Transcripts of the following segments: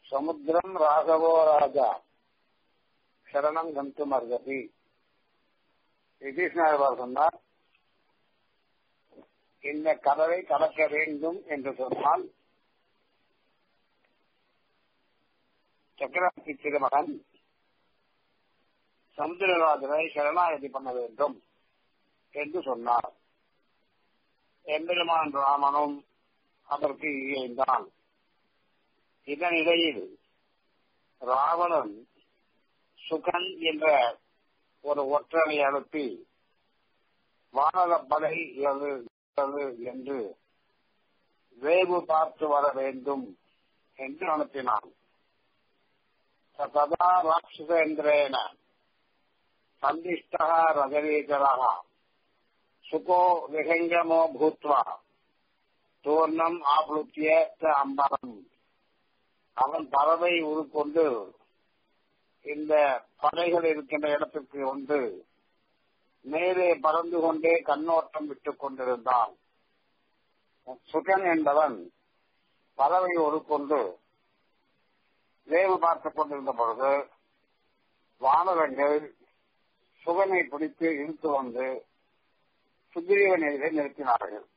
சமுத்திரம் ராகவோ ராஜா சரணம் கந்தும் அர்கதி விபீஷ்ணர் சொன்னார் இந்த கடலை கடக்க வேண்டும் என்று சொன்னால் சக்கரவர்த்தி திருமகன் சமுத்திரராஜனை சரணாகதி பண்ண வேண்டும் என்று சொன்னார் எம்பெருமான் ராமனும் அதற்கு இயைந்தான் இதனிடையில் ராவணன் சுகன் என்ற ஒரு ஒற்றனை அனுப்பி வானரப்படை என்று வேவு பார்த்து வர வேண்டும் என்று அனுப்பினான் ததா ராட்சசேந்திரேன சந்திஷ்டா ரஜவீகரः சுகோ விஹங்கமோ பூத்வா தூர்ணம் ஆப்ளுத்திய அம்பரம் அவன் பறவை உருக்கொண்டு இந்த படைகள் இருக்கின்ற இடத்திற்கு வந்து மேலே பறந்து கொண்டே கண்ணோட்டம் விட்டுக் கொண்டிருந்தான் சுகன் என்பவன் பறவை உருக்கொண்டு வேவு பார்த்துக் கொண்டிருந்த பொழுது வானரங்கள் சுகனை பிடித்து இழுத்து வந்து சுக்ரீவன் எதிரே நிறுத்தினார்கள்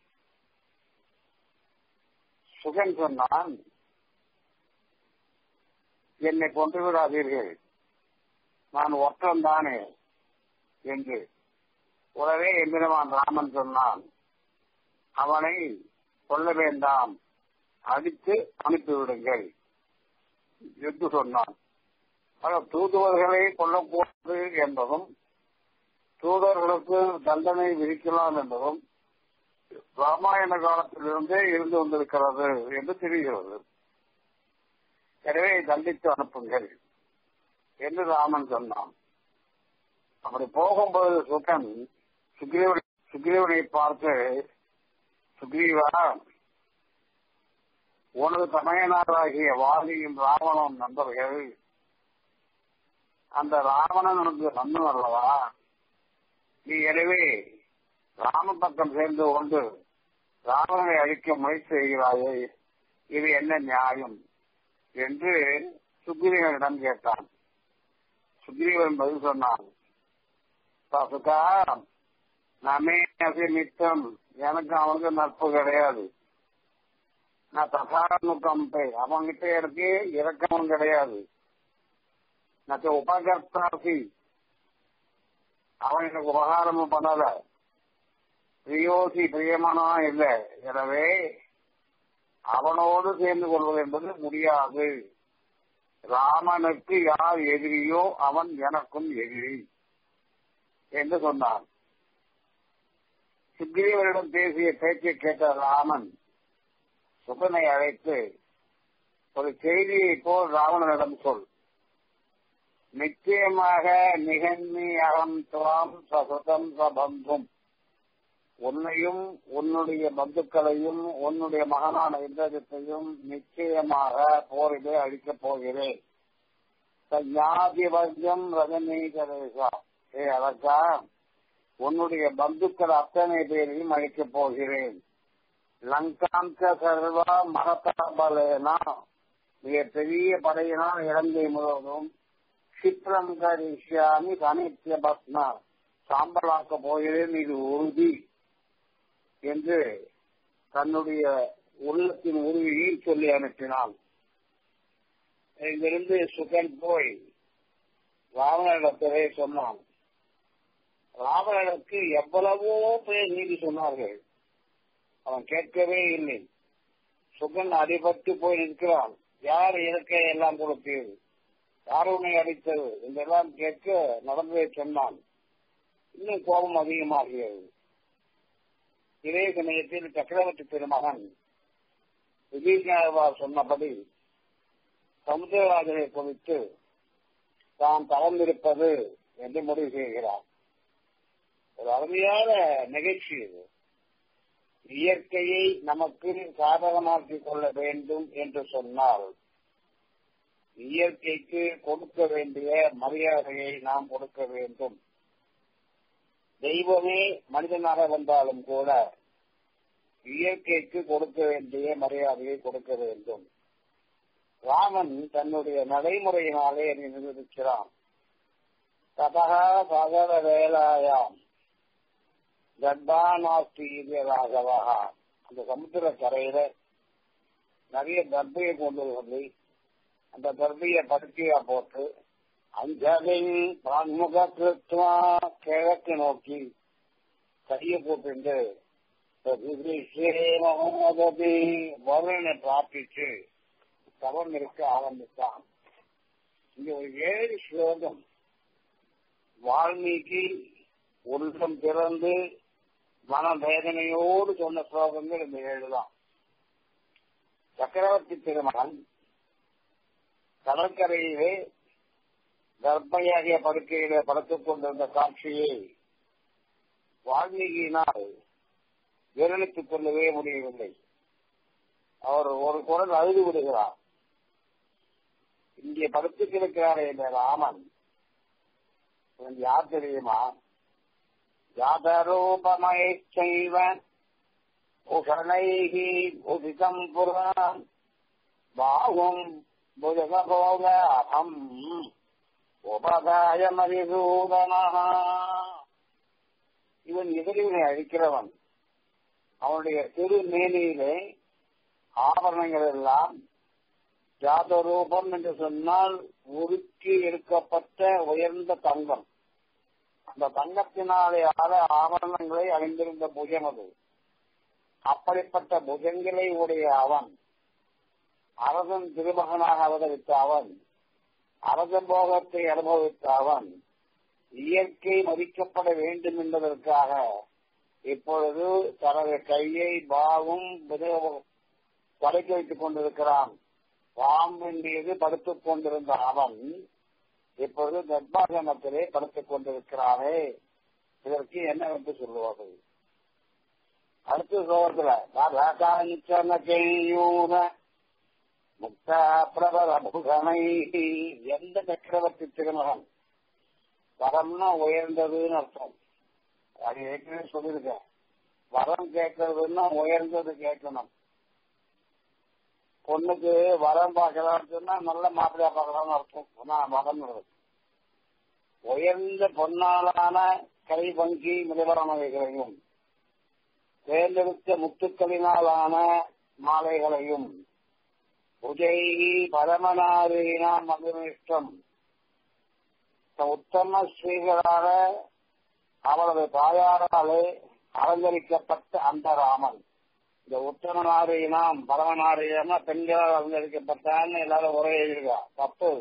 சுகன் சொன்னான் என்னை கொண்டு விடாதீர்கள் நான் ஒற்றன் தானே என்று உடனே எம்பெருமான் ராமன் சொன்னான் அவனை கொல்ல வேண்டாம் அடித்து அனுப்பிவிடுங்கள் என்று சொன்னான் தூதுவர்களை கொல்லக்கூடாது என்பதும் தூதர்களுக்கு தண்டனை விதிக்கலாம் என்பதும் ராமாயண காலத்திலிருந்தே இருந்து வந்திருக்கிறது என்று தெரிகிறது எனவே தண்டித்து அனுப்புங்கள் என்று ராமன் சொன்னான் அப்படி போகும்போது சுகன் சுக்ரீவனை சுக்ரீவனை பார்த்து சுக்ரீவா உனது தமையனாராகிய வாலியும் ராவணன் நண்பர்கள் அந்த ராவணன் உனக்கு நண்பன் அல்லவா நீ எனவே ராம பக்கம் சேர்ந்து கொண்டு ராவணனை அழிக்க முயற்சி செய்கிறாயே இது என்ன நியாயம் என்று சுக்ரீவனிடம் கேட்டான் சுக்ரீவன் பதில் சொன்னான் சுகா நமே அசிமித்தம் எனக்கு அவனுக்கு நட்பு கிடையாது நான் தசாமுகம் அவன்கிட்ட இருக்கு இறக்கமும் கிடையாது நான் உபகர்த்தாசி அவன் எனக்கு உபகாரமும் பண்ணல பிரியோசி பிரியமனா இல்லை எனவே அவனோடு சேர்ந்து கொள்வது என்பது முடியாது ராமனுக்கு யார் எதிரியோ அவன் எனக்கும் எதிரி என்று சொன்னான் சுக்ரீவரிடம் பேசிய பேச்சை கேட்ட ராமன் சுகனை அழைத்து ஒரு செய்தியை போல் ராவணனிடம் சொல் நிச்சயமாக நிகழ்மி அகம் துவாம் சசுதம் சபந்தும் உன்னையும் உன்னுடைய பந்துக்களையும் உன்னுடைய மகனான இந்திரஜத்தையும் நிச்சயமாக போரிலே அழிக்கப் போகிறேன் ஞாதி வர்க்கம் ரஜனீகரேசா ஏ அதற்கா உன்னுடைய பந்துக்கள் அத்தனை பேரையும் அழிக்கப் போகிறேன் லங்காந்த சர்வா மகதாபலேனா மிக பெரிய படையினால் இலங்கை முழுவதும் சித்திரம் கரிஷ்யாமி அனித்திய பத்மா சாம்பலாக்க போகிறேன் இது உறுதி என்று தன்னுடைய உள்ளத்தின் உறுதியை சொல்லி அனுப்பினான் இங்கிருந்து சுகன் போய் ராவணனிடத்திலே சொன்னான் ராவணனுக்கு எவ்வளவோ பேர் நீதி சொன்னார்கள் அவன் கேட்கவே இல்லை சுகன் அடிபட்டு போய் நிற்கிறான் யார் இறக்கை எல்லாம் கொடுத்தது யார் உன்னை அடித்தது என்றெல்லாம் கேட்க நடந்ததை சொன்னான் இன்னும் கோபம் அதிகமாகியது இதே சமயத்தில் சக்கரவர்த்தி திருமகன் விஜயநாதர் சொன்னபடி சமுத்திரராஜனை குறித்து தான் தளர்ந்திருப்பது என்று முடிவு செய்கிறார் ஒரு அருமையான நிகழ்ச்சி இது இயற்கையை நமக்கு சாதகமாக்கிக் கொள்ள வேண்டும் என்று சொன்னால் இயற்கைக்கு கொடுக்க வேண்டிய மரியாதையை நாம் கொடுக்க வேண்டும் தெய்வமே மனிதனாக வந்தாலும் கூட இயற்கைக்கு கொடுக்க வேண்டிய மரியாதையை கொடுக்க வேண்டும் ராமன் தன்னுடைய நடைமுறையினாலே நிரூபிக்கிறான் ததகா சகல வேலாயாம் கர்ப்பானாஸ்தி ராகவா அந்த சமுத்திர கரையில நிறைய கர்ப்பையை கொண்டு வந்து அந்த கர்ப்பைய படுக்கையா போட்டு அஞ்சலின் பன்முக கிருத்வா கிழக்கு நோக்கி கையை போட்டு வருணனை பிரார்த்திச்சு தவம் இருக்க ஆரம்பித்தான் இங்க ஒரு ஏழு ஸ்லோகம் வால்மீகி உள்ளம் திறந்து மனவேதனையோடு சொன்ன ஸ்லோகங்கள் இந்த ஏழுதான் சக்கரவர்த்தி திருமகன் கடற்கரையிலே கர்ப்பையாகிய படுக்கையிலே படுத்துக் கொண்டிருந்த காட்சியை வால்மீகியினால் விரலித்துக் கொள்ளவே முடியவில்லை அவர் ஒரு குரல் அழுது விடுகிறார் இங்கே படுத்து கிடக்கிறாரே இந்த ராமன் இவன் யார் தெரியுமா ஜாதரூபமய செய்வ உஷணைகி உதிதம் புறான் பாகும் புஜகபோக அகம் உபகாய மதிசூதனா இவன் எதிரினை அழிக்கிறவன் அவனுடைய திருமேனியிலே ஆபரணங்கள் எல்லாம் ஜாதரூபம் என்று சொன்னால் உருக்கி எடுக்கப்பட்ட உயர்ந்த தங்கம் அந்த தங்கத்தினாலே ஆத ஆபரணங்களை அணிந்திருந்த புஜம் அது அப்படிப்பட்ட புஜங்களை உடைய அவன் அரசன் திருமகனாக அவதரித்த அவன் அரச போகத்தை அனுபவித்த அவன் இயற்கை மதிக்கப்பட வேண்டும் என்பதற்காக இப்பொழுது தனது கையை பாவும் படைக்க வைத்துக் கொண்டிருக்கிறான் பாம்பின் மீது படுத்துக் கொண்டிருந்த அவன் இப்பொழுது கர்ப்பாசனத்திலே படுத்துக் கொண்டிருக்கிறானே இதற்கு என்னவென்று சொல்லுவார்கள் அடுத்த சோகத்துல செய்யூன முக்த பிரபல புகனை எந்த சக்கரவர்த்தி திருமகன் வரம்னா உயர்ந்ததுன்னு அர்த்தம் அது ஏற்கனவே சொல்லியிருக்கேன் வரம் கேட்கறதுன்னா உயர்ந்தது கேட்கணும் பொண்ணுக்கு வரம் பார்க்கலாம்னு சொன்னா நல்ல மாப்பிள்ளையா பார்க்கலாம்னு அர்த்தம் வரம் உயர்ந்த பொன்னாலான கை வங்கி முதலமைகளையும் தேர்ந்தெடுத்த முத்துக்களினாலான மாலைகளையும் உஜயி பரமநாதீனாம் மதுமிஷ்டம் உத்தம ஸ்ரீகளான அவரது தாயாராலே அலங்கரிக்கப்பட்ட அந்த ராமன் இந்த உத்தமநாரையினாம் பரமநாரையமா பெண்களால் அலங்கரிக்கப்பட்டான்னு எல்லாரும் ஒரே எழுதிருக்கா தப்பு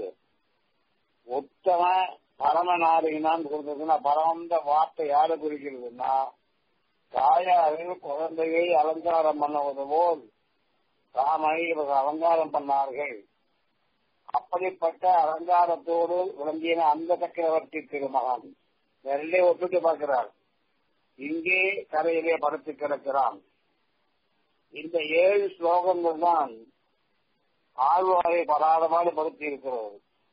உத்தம பரமநாரையினான் கொடுத்ததுன்னா பரமந்த வார்த்தை யாரு குறிக்கிறதுன்னா தாயாரு குழந்தையை அலங்காரம் பண்ணுவது போல் ராமை இவர்கள் அலங்காரம் பண்ணார்கள் அப்படிப்பட்ட அலங்காரத்தோடு விளங்கின அந்த சக்கரவர்த்தி திருமகன் நெல்லை ஒப்பிட்டு பார்க்கிறார் இங்கே கரையிலே படுத்து கிடக்கிறான் இந்த ஏழு ஸ்லோகங்கள் தான் ஆழ்வாரை படாதபாடு படுத்தி இருக்கிறது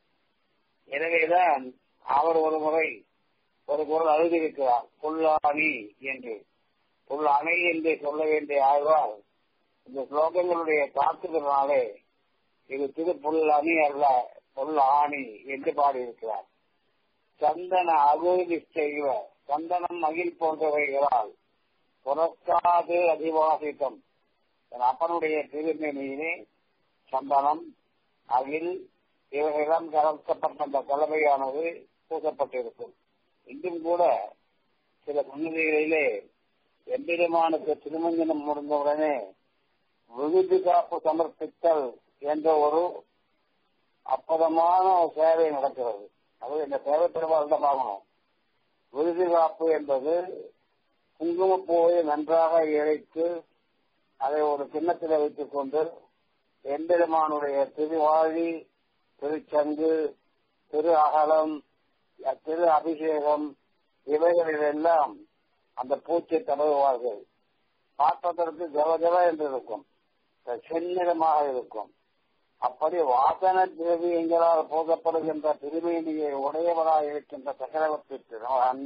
எனவேதான் அவர் ஒரு முறை ஒரு குரல் அழுதிருக்கிறார் புல்லாணி என்று புல்லாணி என்று சொல்ல வேண்டிய ஆழ்வார் இந்த ஸ்லோகங்களுடைய தாக்குதலாலே இது திரு புல்லாணி அல்ல புல்லாணி என்று பாடியிருக்கிறார் சந்தன அகுதி செய்வ சந்தனம் மகிழ் போன்றவைகளால் புறக்காது அதிவாசித்தம் என் அப்பனுடைய திருமணியிலே சந்தனம் அகில் இவைகளிடம் கலக்கப்பட்ட அந்த கலவையானது பூசப்பட்டிருக்கும் இன்றும் கூட சில சன்னதிகளிலே எம்பெருமானுக்கு திருமஞ்சனம் முடிந்தவுடனே விருது காப்பு சமர்ப்பித்தல் என்ற ஒரு அற்புதமான ஒரு சேவை நடக்கிறது அது இந்த சேவை பெருமாள் தான் பார்க்கணும் விருது காப்பு என்பது குங்குமப்பூவை நன்றாக இழைத்து அதை ஒரு கிண்ணத்தில் வைத்துக் கொண்டு எம்பெருமானுடைய திருவாழி திருச்சங்கு திரு அகலம் திரு அபிஷேகம் இவைகளிலெல்லாம் அந்த பூச்சை தடவுவார்கள் பார்ப்பதற்கு ஜவ ஜவ என்று இருக்கும் செந்நிறமாக இருக்கும் அப்படி வாசன திரவியங்களால் போதப்படுகின்ற திருமேனியை உடையவராக இருக்கின்ற சக்கரவர்த்தி திருமகன்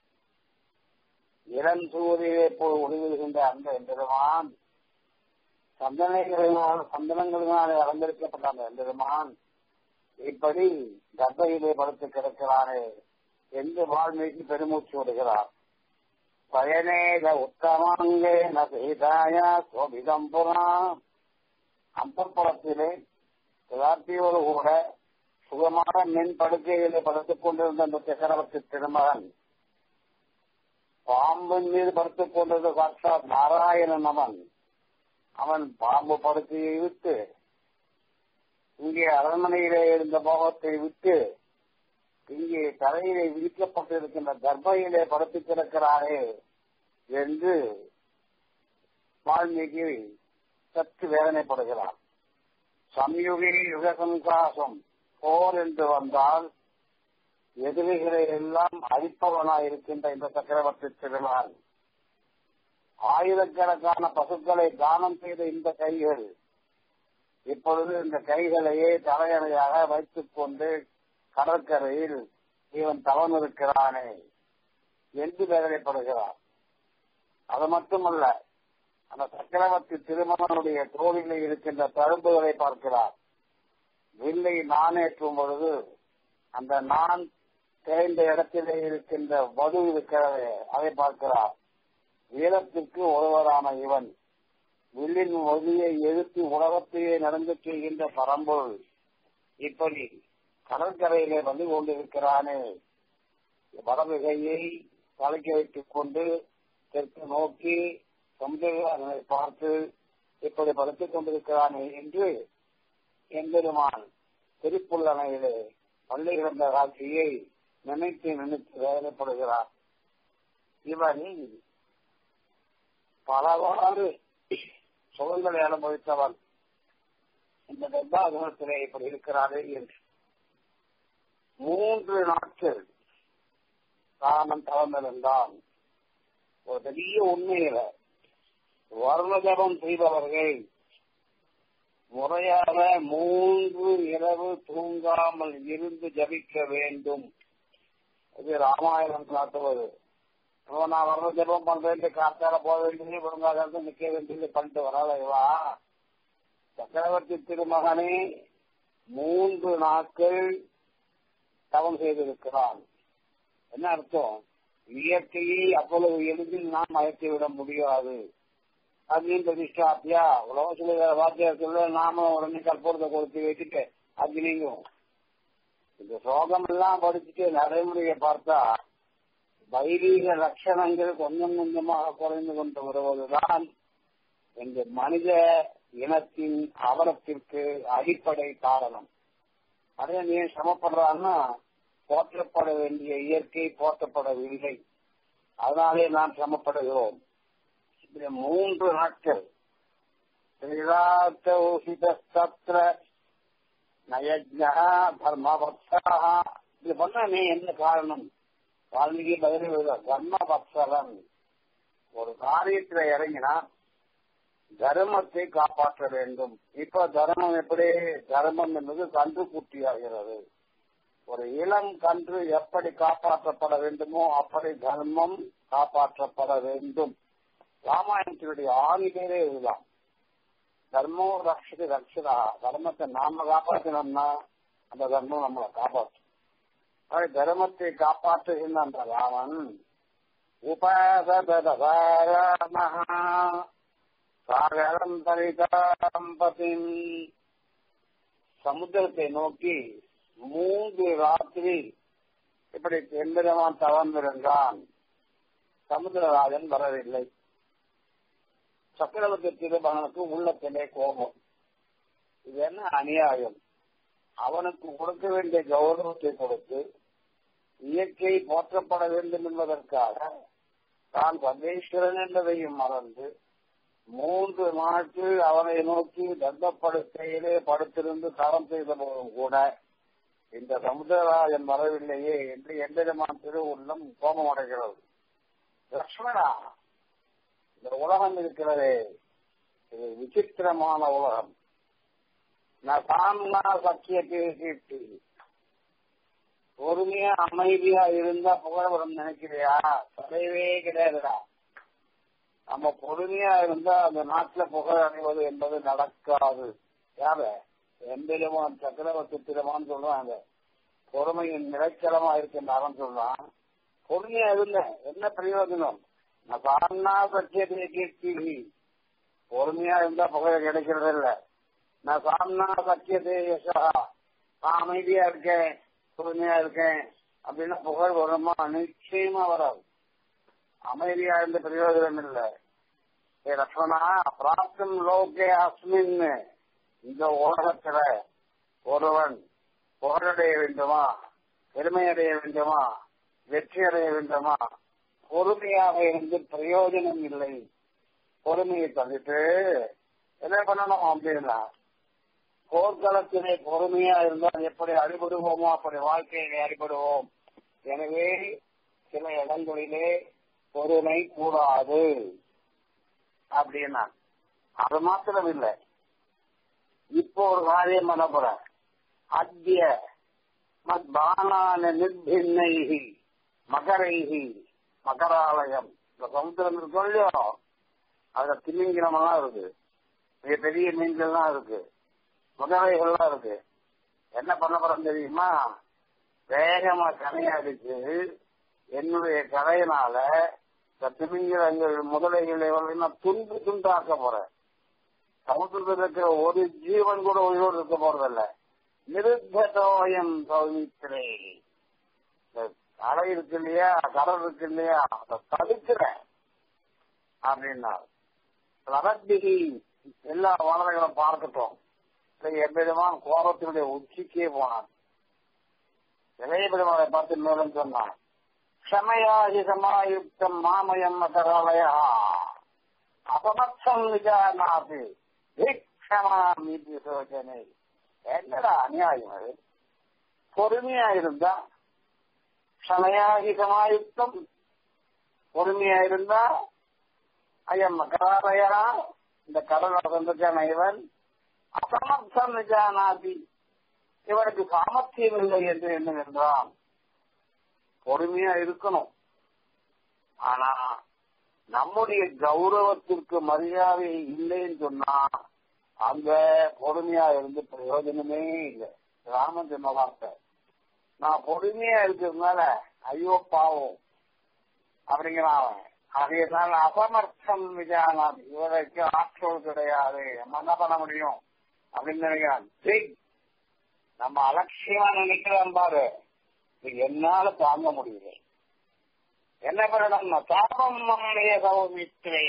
இளம் சூரியை போல் ஒளிவிடுகின்ற அந்த எம்பெருமான் சந்தனைகளினால் சந்தனங்களினாலே அலங்கரிக்கப்பட்ட அந்த பெருமான் இப்படி கர்ப்பையிலே படுத்து கிடக்கிறானே என்று வால்மீகி பெருமூச்சு விடுகிறார் பயனேக உத்தமாங்கே நசீதாய சோபிதம் புறா அந்தப்புறத்திலே பிரார்த்தியோடு கூட சுகமான மின் படுக்கையிலே படுத்துக் கொண்டிருந்த அந்த சக்கரவர்த்தி திருமகன் பாம்பின் மீது படுத்துக் கொண்டிருந்த சாட்சாத் நாராயணன் அவன் அவன் பாம்பு படுக்கையை விட்டு இங்கே அரண்மனையிலே இருந்த மோகத்தை விட்டு இங்கே தலையிலே விதிக்கப்பட்டிருக்கின்ற கர்ப்பையிலே படுத்து கிடக்கிறாரே என்று வால்மீகி சற்று வேதனைப்படுகிறார் சம்யுகி யுகசங்காசம் போர் என்று வந்தால் எதிரிகளை எல்லாம் அழிப்பவனாய் இருக்கின்ற இந்த சக்கரவர்த்தி திருநாள் ஆயிரக்கணக்கான பசுக்களை தானம் செய்த இந்த கைகள் இப்பொழுது இந்த கைகளையே தலையணையாக வைத்துக் கொண்டு கடற்கரையில் இவன் தவம் இருக்கிறானே என்று வேதனைப்படுகிறார் அது மட்டுமல்ல அந்த சக்கரவர்த்தி திருமணனுடைய தோளிலே இருக்கின்ற தழும்புகளை பார்க்கிறார் வில்லை நானேற்றும் பொழுது அந்த நான் தேய்ந்த இடத்திலே இருக்கின்ற வடு இருக்கிறது அதை பார்க்கிறார் வீரத்திற்கு ஒருவரான இவன் வில்லின் ஒளியை எழுப்பி உலகத்தையே நடந்து செய்கின்ற பரம்பொருள் இப்படி கடற்கரையிலே வந்து கொண்டிருக்கிறானே வடமிகையை தலைக்கு வைத்துக் கொண்டு தெற்கு நோக்கி சமுதிரனை பார்த்து இப்படி படுத்துக் கொண்டிருக்கிறானே என்று எம்பெருமான் திருப்புள்ளணையிலே பள்ளி கிடந்த காட்சியை நினைத்து நினைத்து வேதனைப்படுகிறார் இவன் பலவாறு சுகங்களை அனுபவித்தவன் இந்த கர்ப்பாகமத்திலே இப்படி இருக்கிறாரே என்று மூன்று நாட்கள் ராமன் தவந்திருந்தான் ஒரு பெரிய உண்மையில வருண ஜபம் செய்பவர்கள் முறையாக மூன்று இரவு தூங்காமல் இருந்து ஜபிக்க வேண்டும் இது ராமாயணம் காட்டுவது நான் வர்ற ஜபம் பண்றேன் காத்தால போக வேண்டியது ஒழுங்காக நிக்க வேண்டியது பண்ணிட்டு வராதவா சக்கரவர்த்தி திருமகனே மூன்று நாட்கள் தவம் செய்திருக்கிறான் என்ன அர்த்தம் இயற்கையை அவ்வளவு எளிதில் நாம் மயக்கிவிட முடியாது அக்னி பிரதிஷ்டாத்தியா உலக சில வாத்தியத்துல நாம உடனே கற்பூரத்தை கொடுத்து வச்சுட்டு அக்னிங்கும் இந்த சோகம் எல்லாம் படிச்சுட்டு நடைமுறையை பார்த்தா வைதீக லட்சணங்கள் கொஞ்சம் கொஞ்சமாக குறைந்து கொண்டு வருவதுதான் இந்த மனித இனத்தின் அவலத்திற்கு அடிப்படை காரணம் அதே நீ சமப்படுறான்னா போற்றப்பட வேண்டிய இயற்கை போற்றப்படவில்லை அதனாலே நாம் சமப்படுகிறோம் இப்படி மூன்று நாட்கள் ஸ்ரீராத்தௌசிதஸ்தத்ர நயஜா தர்மவத்சா இது பண்ண நீ என்ன காரணம் வால்மீகி பதில் தர்மவத்சலன் ஒரு காரியத்துல இறங்கினா தர்மத்தை காப்பாற்ற வேண்டும் இப்ப தர்மம் எப்படி தர்மம் என்பது கன்று குட்டியாகிறது ஒரு இளம் கன்று எப்படி காப்பாற்றப்பட வேண்டுமோ அப்படி தர்மம் காப்பாற்றப்பட வேண்டும் ராமாயணத்தினுடைய ஆணிகளே இதுதான் தர்மோ ரக்ஷதி ரக்ஷதா தர்மத்தை நாம காப்பாற்றினோம்னா அந்த தர்மம் நம்மளை காப்பாற்றும் அது தர்மத்தை காப்பாற்றுகின்ற அந்த ராமன் உபதமஹா சாகரம் தரிதம்பதின் சமுத்திரத்தை நோக்கி மூன்று ராத்திரி இப்படி எந்திரமான் தவந்திருந்தான் சமுத்திரராஜன் வரவில்லை சக்கரவர்த்தி திருமகனுக்கு உள்ளத்திலே கோபம் இது என்ன அநியாயம் அவனுக்கு கொடுக்க வேண்டிய கௌரவத்தை கொடுத்து இயற்கை போற்றப்பட வேண்டும் என்பதற்காக தான் சர்வேஸ்வரன் என்பதையும் மறந்து மூன்று நாட்கள் அவனை நோக்கி தர்மப்படுக்கையிலே படுத்திருந்து தரம் செய்த போதும் கூட இந்த சமுதிரராஜன் வரவில்லையே என்று எந்தவிதமான திருவுள்ளம் கோபம் அடைகிறது லக்ஷ்மணா இந்த உலகம் இருக்கிறதே இது விசித்திரமான உலகம் நசாம்னா சக்கிய பேசிட்டு பொறுமையா அமைதியா இருந்தா புகழவரம் நினைக்கிறியா தலைவே கிடையாதுடா நம்ம பொறுமையா இருந்தா அந்த நாட்டுல புகழ் அடைவது என்பது நடக்காது யார எம்பெருமான் சக்கரவர்த்தி திருமான்னு சொல்றாங்க பொறுமையின் நிலைச்சலமா இருக்கின்றாரன் சொல்றான் பொறுமையா இருந்த என்ன பிரயோஜனம் நான் சாரணா சத்தியத்தை கீர்த்தி பொறுமையா இருந்தா புகழ் கிடைக்கிறது இல்ல நான் சாரணா சத்தியத்தை யசா நான் அமைதியா இருக்கேன் பொறுமையா இருக்கேன் அப்படின்னா புகழ் வருமா நிச்சயமா வராது அமைதியா இருந்த பிரயோஜனம் இல்ல ஏ லக்ஷ்மணா பிராப்தம் லோகே அஸ்மின் இந்த உலகத்துல ஒருவன் புகழடைய வேண்டுமா பெருமையடைய வேண்டுமா வெற்றி அடைய வேண்டுமா பொறுமையாக இருந்து பிரயோஜனம் இல்லை பொறுமையை தந்துட்டு என்ன பண்ணணும் அப்படின்னா போர்க்களத்திலே பொறுமையா இருந்தால் எப்படி அடிபடுவோமோ அப்படி வாழ்க்கையிலே அடிபடுவோம் எனவே சில இடங்களிலே பொறுமை கூடாது அப்படின்னா அது மாத்திரம் இல்லை இப்போ ஒரு காரியம் பண்ண போற அத்திய மத் பானான நிர்பின்னைகி மகரைகி மகராலயம் இந்த சமுத்திரம் இருக்கும் இல்லையோ அதுல திமிங்கிலம் எல்லாம் இருக்கு மிக பெரிய மீன்கள்லாம் இருக்கு முதலைகள்லாம் இருக்கு என்ன பண்ண போறோம் தெரியுமா வேகமா கனையடிச்சு என்னுடைய கதையினால இந்த திமிங்கிலங்கள் முதலைகளை நான் துண்டு துண்டாக்க போறேன் சமுத்திரத்தில் இருக்கிற ஒரு ஜீவன் கூட உயிரோடு இருக்க போறதில்ல நிருத்தோயம் சௌமித்திரே அலை இருக்கு இல்லையா கடல் இருக்கு இல்லையா அதை தடுக்கிறேன் அப்படின்னா லபத்திகி எல்லா வானரைகளும் பார்க்கட்டும் எவ்விதமான கோபத்தினுடைய உச்சிக்கே போனான் இளைய பெருமாளை பார்த்து மேலும் சொன்னான் க்ஷமயாகி சமாயுக்தம் மாமயம் மகராலயா அபமத்தம் விஜானாது சோஜனை என்னடா அநியாயம் அது பொறுமையா இருந்தா க்ஷமயாகி சமாயுக்தம் பொறுமையா இருந்தா ஐயம் மகராலயா இந்த கடலை வந்திருக்கான இவன் அசமர்த்தம் நிஜானாதி இவனுக்கு சாமர்த்தியம் இல்லை என்று எண்ணுகின்றான் பொறுமையா இருக்கணும் ஆனா நம்முடைய கௌரவத்திற்கு மரியாதை இல்லைன்னு சொன்னா அங்க பொறுமையா இருந்து பிரயோஜனமே இல்லை ராமன் சொன்ன வார்த்தை நான் பொறுமையா இருக்கிறதுனால ஐயோ பாவம் அப்படிங்கிறான் அவன் அதனால அசமர்த்தம் விஜயானாது இவருக்கு ஆற்றல் கிடையாது நம்ம என்ன பண்ண முடியும் அப்படின்னு நினைக்கிறான் சரி நம்ம அலட்சியமா நினைக்கிறோம் பாரு இது என்னால தாங்க முடியல என்ன பண்ணணும்னா தாபம் நம்முடைய சௌமித்ரே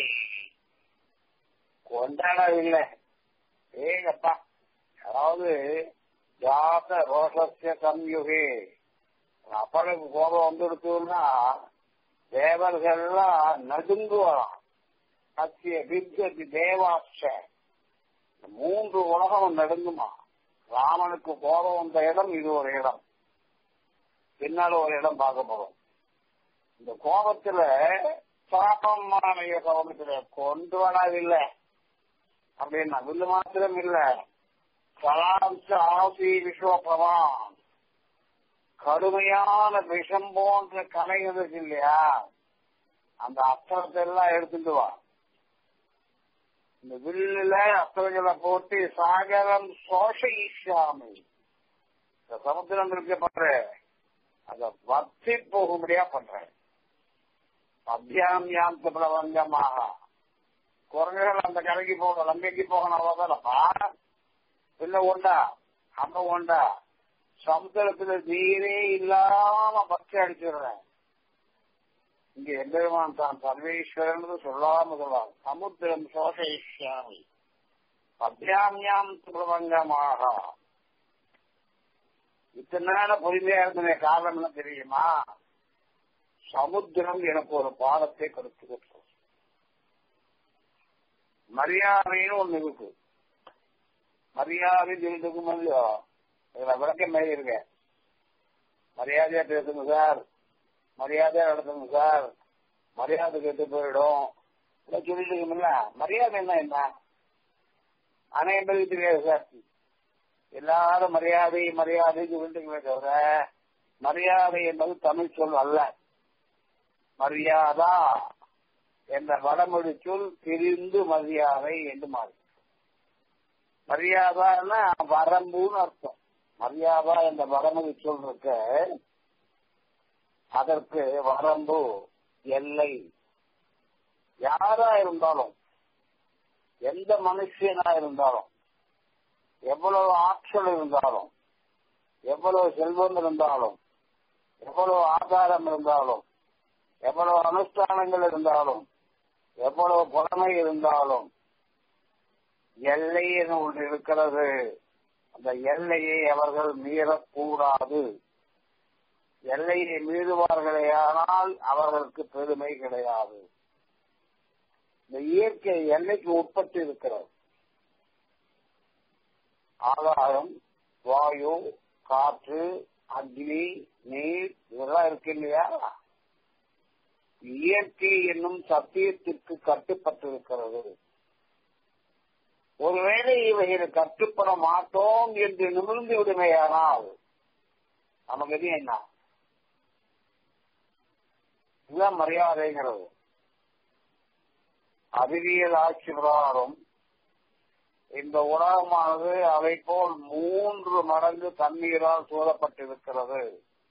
கொண்டாடவில்லை ஏங்கப்பா அதாவது ஜாத ரோஷஸ்ய சம்யுகே அப்பனுக்கு கோபம் வந்துடுத்துன்னா தேவர்கள்லாம் நடுங்குவாராம் சத்திய வித்யதி தேவாட்ச மூன்று உலகம் நடுங்குமா ராமனுக்கு கோபம் வந்த இடம் இது ஒரு இடம் பின்னால ஒரு இடம் பார்க்க போறோம் இந்த கோபத்துல சாபமான கோபத்துல கொண்டு வரவில்லை அப்படின்னா வில்லு மாத்திரம் இல்ல கலாம்ச ஆசி விஸ்வபிரவான் கடுமையான விஷம் போன்ற கலை இருக்கு இல்லையா அந்த அஸ்திரத்தை எல்லாம் எடுத்துட்டு வா இந்த வில்லுல அஸ்திரங்களை போட்டு சாகரம் சோஷயிஷாமி இந்த சமுத்திரம் இருக்க பாரு அத வத்தி போகும்படியா பண்றேன் அத்தியாமியாந்த பிரபஞ்சமாக குரங்குகள் அந்த கரைக்கு போகணும் லங்கைக்கு போகணும் அவ்வளவுதானப்பா இல்ல உண்டா அங்க உண்டா சமுத்திரத்துல நீரே இல்லாம பக்தி அடிச்சிடுறேன் இங்க எம்பெருமான் தான் சர்வேஸ்வரன் சொல்லாம சொல்லுவாங்க சமுத்திரம் சோஷயிஷ்யாமி அத்தியாமியாம் பிரபங்கமாக இத்தனை நேரம் பொறுமையா இருந்தது காரணம் என்ன தெரியுமா சமுத்திரம் எனக்கு ஒரு பாடத்தை கொடுத்து மரியாதைன்னு ஒண்ணு இருக்கு மரியாதை இருக்கும் இல்லையோ இதுல விளக்கம் மாதிரி இருக்கேன் மரியாதையா பேசுங்க சார் மரியாதையா நடத்துங்க சார் மரியாதை கெட்டு போயிடும் இல்லை சொல்லிட்டு இருக்கீங்களா மரியாதை என்ன என்ன அனைவருக்கு தெரியாது சார் எல்லாரும் மரியாதை மரியாதை சொல்லிட்டுங்களே தவிர மரியாதை என்பது தமிழ் சொல் அல்ல மரியாதா என்ற வடமொழி சொல் திரிந்து மரியாதை என்று மாறி மரியாதைன்னா வரம்புன்னு அர்த்தம் மரியாதை என்ற வடமொழி சொல் இருக்க அதற்கு வரம்பு எல்லை யாரா இருந்தாலும் எந்த மனுஷனா இருந்தாலும் எவ்வளவு ஆற்றல் இருந்தாலும் எவ்வளவு செல்வம் இருந்தாலும் எவ்வளவு ஆதாரம் இருந்தாலும் எவ்வளவு அனுஷ்டானங்கள் இருந்தாலும் எவ்வளவு புலமை இருந்தாலும் எல்லை ஒன்று இருக்கிறது அந்த எல்லையை அவர்கள் மீறக்கூடாது எல்லையை மீறுவார்களே ஆனால் அவர்களுக்கு பெருமை கிடையாது இந்த இயற்கை எல்லைக்கு உட்பட்டு இருக்கிறது ஆகாயம் வாயு காற்று அக்னி நீர் இதெல்லாம் இருக்கு இல்லையா இயற்கை என்னும் சத்தியத்திற்கு கட்டுப்பட்டிருக்கிறது ஒருவேளை இவைகள் கட்டுப்பட மாட்டோம் என்று நிமிர்ந்து விடுமையானால் நமக்கு எது என்ன இதுதான் மரியாதைங்கிறது அறிவியல் ஆட்சி பிரகாரம் இந்த உலகமானது அவை போல் மூன்று மடங்கு தண்ணீரால் சூழப்பட்டிருக்கிறது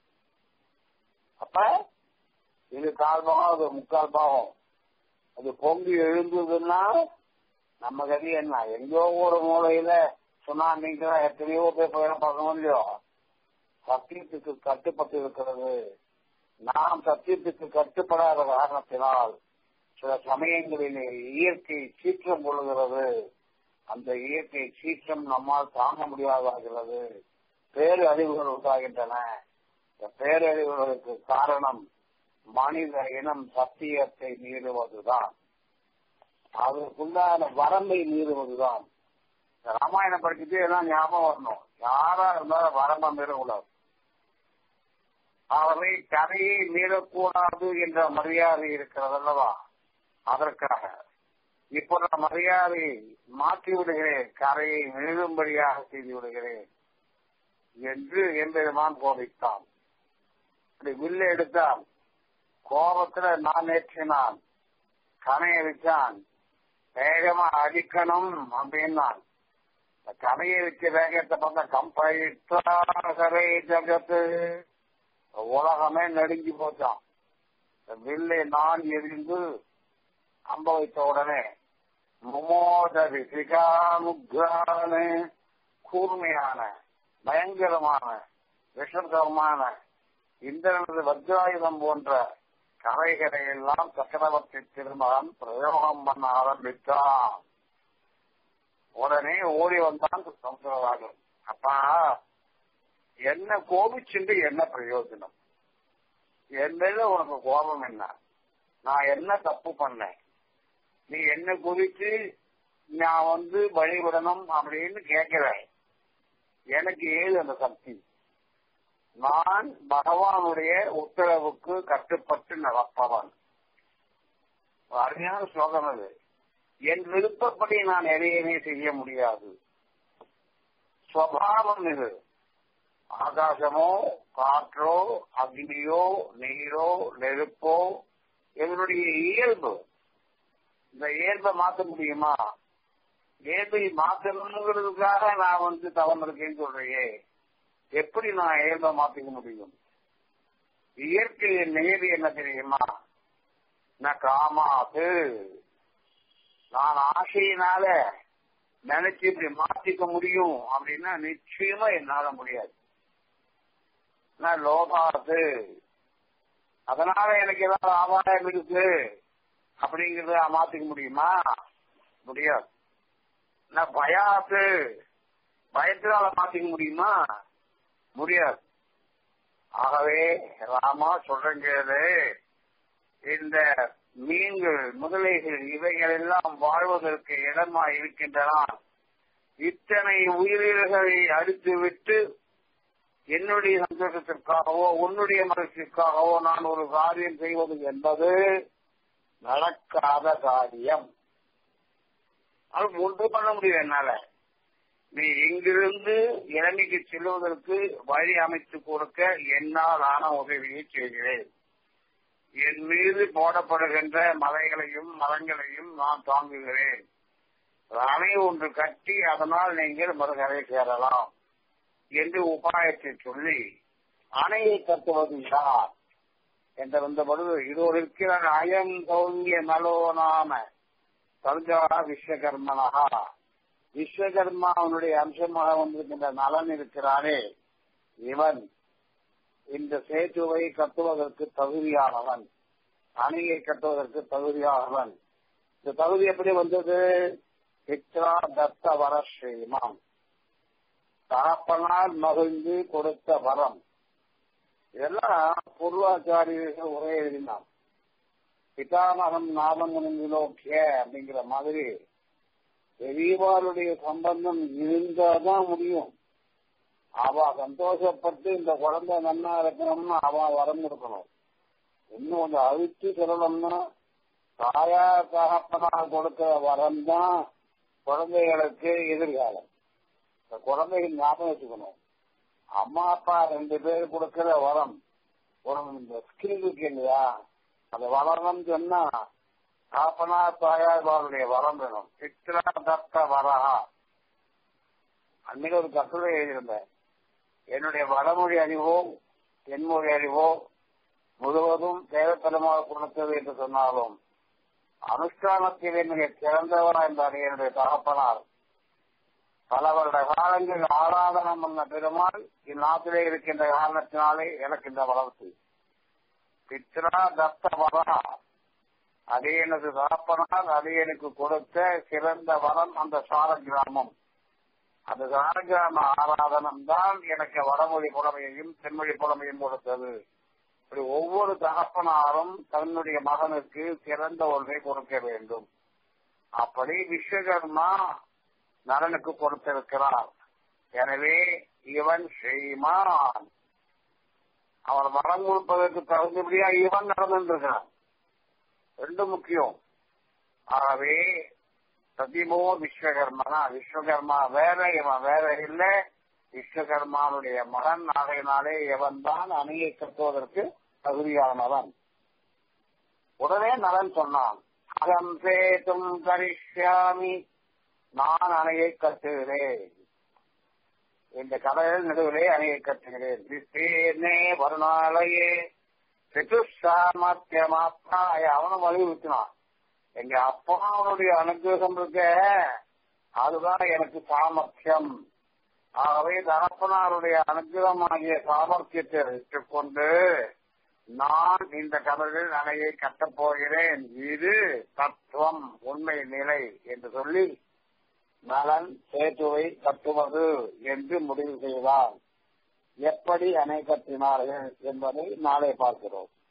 அப்ப இது கால் பாகம் அது முக்கால் பாகம் அது பொங்கி எழுந்ததுன்னா நம்ம கதி என்ன எங்கேயோ ஒரு மூலையில சுனாமிங்கிற எத்தனையோ பேர் பயணம் பார்க்க இல்லையோ சத்தியத்துக்கு கட்டுப்பட்டு இருக்கிறது நாம் சத்தியத்துக்கு கட்டுப்படாத காரணத்தினால் சில சமயங்களிலே இயற்கை சீற்றம் கொள்கிறது அந்த இயற்கை சீற்றம் நம்மால் தாங்க முடியாதாகிறது பேரழிவுகள் உண்டாகின்றன இந்த பேரழிவுகளுக்கு காரணம் மனித இனம் சத்தியத்தை மீறுவதுதான் அதற்குண்டான வரம்பை மீறுவதுதான் ராமாயணம் படிச்சுட்டு எல்லாம் ஞாபகம் வரணும் யாரா இருந்தாலும் வரம்பை மீறக்கூடாது ஆகவே கதையை மீறக்கூடாது என்ற மரியாதை இருக்கிறது அல்லவா அதற்காக இப்போ நான் மரியாதையை மாற்றி விடுகிறேன் கரையை மீறும்படியாக செய்து விடுகிறேன் என்று எம்பெருமான் கோபித்தான் அப்படி வில்ல எடுத்தான் கோபத்துல நான் ஏற்றினான் கனையை வச்சான் வேகமா அடிக்கணும் அப்படின்னான் கனையை வச்ச வேகத்தை பார்த்தா கம்பை ஜகத்து உலகமே நடுங்கி போச்சான் வில்லை நான் எரிந்து அம்ப வைத்த உடனே முமோதரி சிகாமுக்ரான கூர்மையான பயங்கரமான விஷதமான இந்திரனது வஜ்ராயுதம் போன்ற கரைகளை எல்லாம் சக்கரவர்த்தி திருமகன் பிரயோகம் பண்ண ஆரம்பித்தான் உடனே ஓடி வந்தான் சமுத்திரராஜன் அப்பா என்ன கோபிச்சுண்டு என்ன பிரயோஜனம் என் மேல உனக்கு கோபம் என்ன நான் என்ன தப்பு பண்ணேன் நீ என்ன குறித்து நான் வந்து வழிவிடணும் அப்படின்னு கேட்கிறேன் எனக்கு ஏது அந்த சக்தி நான் பகவானுடைய உத்தரவுக்கு கட்டுப்பட்டு நடப்பவன் அருமையான ஸ்லோகம் அது என் விருப்பப்படி நான் எதையுமே செய்ய முடியாது சுவாவம் இது ஆகாசமோ காற்றோ அக்னியோ நீரோ நெருப்போ இதனுடைய இயல்பு இந்த இயல்பை மாற்ற முடியுமா இயல்பை மாற்றணுங்கிறதுக்காக நான் வந்து தவம் இருக்கேன்னு சொல்றையே எப்படி நான் இயல்பை மாத்திக்க முடியும் இயற்கையின் நியதி என்ன தெரியுமா நான் காமாது நான் ஆசையினால நினைச்சு இப்படி மாத்திக்க முடியும் அப்படின்னா நிச்சயமா என்னால முடியாது நான் லோபாது அதனால எனக்கு ஏதாவது ஆதாயம் இருக்கு அப்படிங்கறத மாத்திக்க முடியுமா முடியாது நான் பயாத்து பயத்தினால மாத்திக்க முடியுமா முடியாது ஆகவே ராமா சொல்றது இந்த மீன்கள் முதலைகள் இவைகள் எல்லாம் வாழ்வதற்கு இடமா இருக்கின்றன இத்தனை உயிரிழர்களை அழித்துவிட்டு என்னுடைய சந்தோஷத்திற்காகவோ உன்னுடைய மகிழ்ச்சிக்காகவோ நான் ஒரு காரியம் செய்வது என்பது நடக்காத காரியம் அது ஒன்று பண்ண முடியும் என்னால நீ இங்கிருந்து இளமைக்கு செல்வதற்கு வழி அமைத்து கொடுக்க என்னால் ஆன உதவியை செய்கிறேன் என் மீது போடப்படுகின்ற மலைகளையும் மரங்களையும் நான் தாங்குகிறேன் அணை ஒன்று கட்டி அதனால் நீங்கள் மறுகரை சேரலாம் என்று உபாயத்தை சொல்லி அணையை கட்டுவது யார் என்று வந்த பொழுது இது ஒரு இருக்கிற அயம் சௌங்கிய நலோனாம சர்ஜா விஸ்வகர்மனகா விஸ்வகர்மா அவனுடைய அம்சமாக வந்திருக்கின்ற நலன் இருக்கிறானே இவன் இந்த சேத்துவை கட்டுவதற்கு தகுதியானவன் அணையை கட்டுவதற்கு தகுதியானவன் இந்த தகுதி எப்படி வந்தது பித்ரா தத்த வர ஸ்ரீமான் தகப்பனால் மகிழ்ந்து கொடுத்த வரம் இதெல்லாம் பூர்வாச்சாரியர்கள் உரை எழுதினான் பிதாமகம் நாதம் நோக்கிய அப்படிங்கிற மாதிரி பெரியவாளுடைய சம்பந்தம் இருந்தாதான் முடியும் அவ சந்தோஷப்பட்டு இந்த குழந்தை நன்னா இருக்கணும்னு அவ வரம் இருக்கணும் இன்னும் கொஞ்சம் அழுத்தி சொல்லணும்னா தாயா தகப்பனால் கொடுக்கிற வரம் தான் குழந்தைகளுக்கு எதிர்காலம் இந்த குழந்தைகள் ஞாபகம் வச்சுக்கணும் அம்மா அப்பா ரெண்டு பேர் கொடுக்கிற வரம் உனக்கு இந்த ஸ்கில் இருக்கு இல்லையா அது வளரணும்னு சொன்னா காப்பனா தாயார்களுடைய வரம் வேணும் சித்திரா தத்த வரஹா அன்னைக்கு ஒரு கட்டுரை எழுதியிருந்தேன் என்னுடைய வடமொழி அறிவோ தென்மொழி அறிவோ முழுவதும் தேவத்தனமாக கொடுத்தது என்று சொன்னாலும் அனுஷ்டானத்தில் என்னுடைய சிறந்தவரா என்றார் என்னுடைய தகப்பனார் பல வருட காலங்கள் ஆராதனம் பண்ண பெருமாள் இந்நாட்டிலே இருக்கின்ற காரணத்தினாலே எனக்கு இந்த வளர்ச்சி பித்ரா தத்த வரா அது எனது தகப்பனார் அது எனக்கு கொடுத்த சிறந்த வரம் அந்த சார கிராமம் அந்த சார கிராம ஆராதனம் தான் எனக்கு வடமொழி புலமையையும் தென்மொழி புலமையும் கொடுத்தது இப்படி ஒவ்வொரு தகப்பனாரும் தன்னுடைய மகனுக்கு சிறந்த ஒன்றை கொடுக்க வேண்டும் அப்படி விஸ்வகர்மா நலனுக்கு கொடுத்திருக்கிறார் எனவே இவன் ஸ்ரீமான் அவன் வரம் கொடுப்பதற்கு தகுந்தபடியா இவன் நடந்திருக்கிறான் ரெண்டு முக்கியம் ஆகவே சதிமோ விஸ்வகர்மனா விஸ்வகர்மா வேற இவன் வேற இல்ல விஸ்வகர்மானுடைய மகன் ஆகையினாலே இவன் தான் அணியை கட்டுவதற்கு தகுதியானவன் உடனே நலன் சொன்னான் அகம் சேத்தும் கரிஷ்யாமி நான் அணையை கட்டுகிறேன் இந்த கடலில் நடுவிலே அணையை கட்டுகிறேன் விஸ்தீர்ணே வருணாலயே சிதுசாமத்தியமாத்தாய அவனும் வலியுறுத்தினான் எங்க அப்பாவுடைய அனுகிரகம் இருக்க அதுதான் எனக்கு சாமர்த்தியம் ஆகவே தகப்பனாருடைய அனுகிரகம் ஆகிய சாமர்த்தியத்தை வைத்துக் கொண்டு நான் இந்த கடலில் அணையை கட்டப் போகிறேன் இது தத்துவம் உண்மை நிலை என்று சொல்லி நலன் சேத்துவை கட்டுவது என்று முடிவு செய்தார் எப்படி அணை கட்டினார்கள் என்பதை நாளை பார்க்கிறோம்